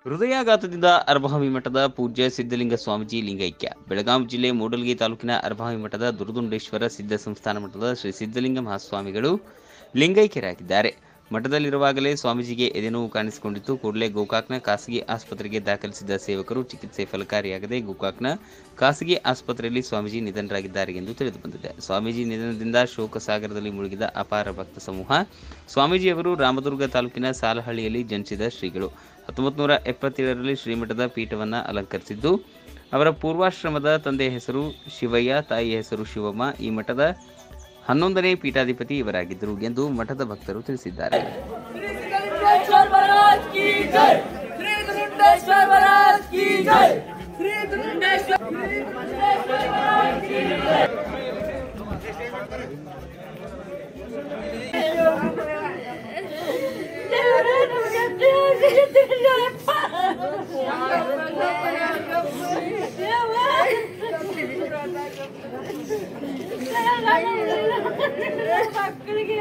ಹೃದಯಾಘಾತದಿಂದ ಅರಭಾವಿ ಮಠದ ಪೂಜ್ಯ ಸಿದ್ಧಲಿಂಗ ಸ್ವಾಮೀಜಿ ಲಿಂಗೈಕ್ಯ ಬೆಳಗಾವಿ ಜಿಲ್ಲೆ ಮೂಡಲಗಿ ತಾಲೂಕಿನ ಅರಭಾವಿ ಮಠದ ದುರ್ದುಂಡೇಶ್ವರ ಸಿದ್ಧ ಸಂಸ್ಥಾನ ಮಠದ ಶ್ರೀ ಸಿದ್ಧಲಿಂಗ ಮಹಾಸ್ವಾಮಿಗಳು ಲಿಂಗೈಕ್ಯರಾಗಿದ್ದಾರೆ ಮಠದಲ್ಲಿರುವಾಗಲೇ ಸ್ವಾಮೀಜಿಗೆ ಎದೆನೋವು ಕಾಣಿಸಿಕೊಂಡಿತ್ತು ಕೂಡಲೇ ಗೋಕಾಕ್ನ ಖಾಸಗಿ ಆಸ್ಪತ್ರೆಗೆ ದಾಖಲಿಸಿದ ಸೇವಕರು ಚಿಕಿತ್ಸೆ ಫಲಕಾರಿಯಾಗದೆ ಗೋಕಾಕ್ನ ಖಾಸಗಿ ಆಸ್ಪತ್ರೆಯಲ್ಲಿ ಸ್ವಾಮೀಜಿ ನಿಧನರಾಗಿದ್ದಾರೆ ಎಂದು ತಿಳಿದು ಬಂದಿದೆ ಸ್ವಾಮೀಜಿ ನಿಧನದಿಂದ ಶೋಕ ಸಾಗರದಲ್ಲಿ ಮುಳುಗಿದ ಅಪಾರ ಭಕ್ತ ಸಮೂಹ ಸ್ವಾಮೀಜಿಯವರು ರಾಮದುರ್ಗ ತಾಲೂಕಿನ ಸಾಲಹಳ್ಳಿಯಲ್ಲಿ ಜನಿಸಿದ ಶ್ರೀಗಳು ಹತ್ತೊಂಬತ್ತು ನೂರ ಎಪ್ಪತ್ತೇಳರಲ್ಲಿ ಶ್ರೀಮಠದ ಪೀಠವನ್ನು ಅಲಂಕರಿಸಿದ್ದು ಅವರ ಪೂರ್ವಾಶ್ರಮದ ತಂದೆಯ ಹೆಸರು ಶಿವಯ್ಯ ತಾಯಿಯ ಹೆಸರು ಶಿವಮ್ಮ ಈ ಮಠದ ಹನ್ನೊಂದನೇ ಪೀಠಾಧಿಪತಿ ಇವರಾಗಿದ್ದರು ಎಂದು ಮಠದ ಭಕ್ತರು ತಿಳಿಸಿದ್ದಾರೆ श्री धनुंडेश्वर महाराज की जय श्री धनुंडेश्वर महाराज की जय श्री धनुंडेश्वर श्री धनुंडेश्वर महाराज की जय ಮಕ್ಕಳಿಗೆ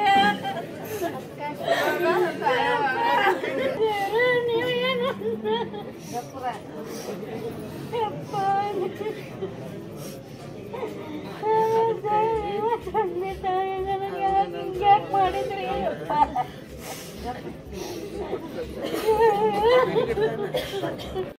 ಮಾಡಿದ್ರಿ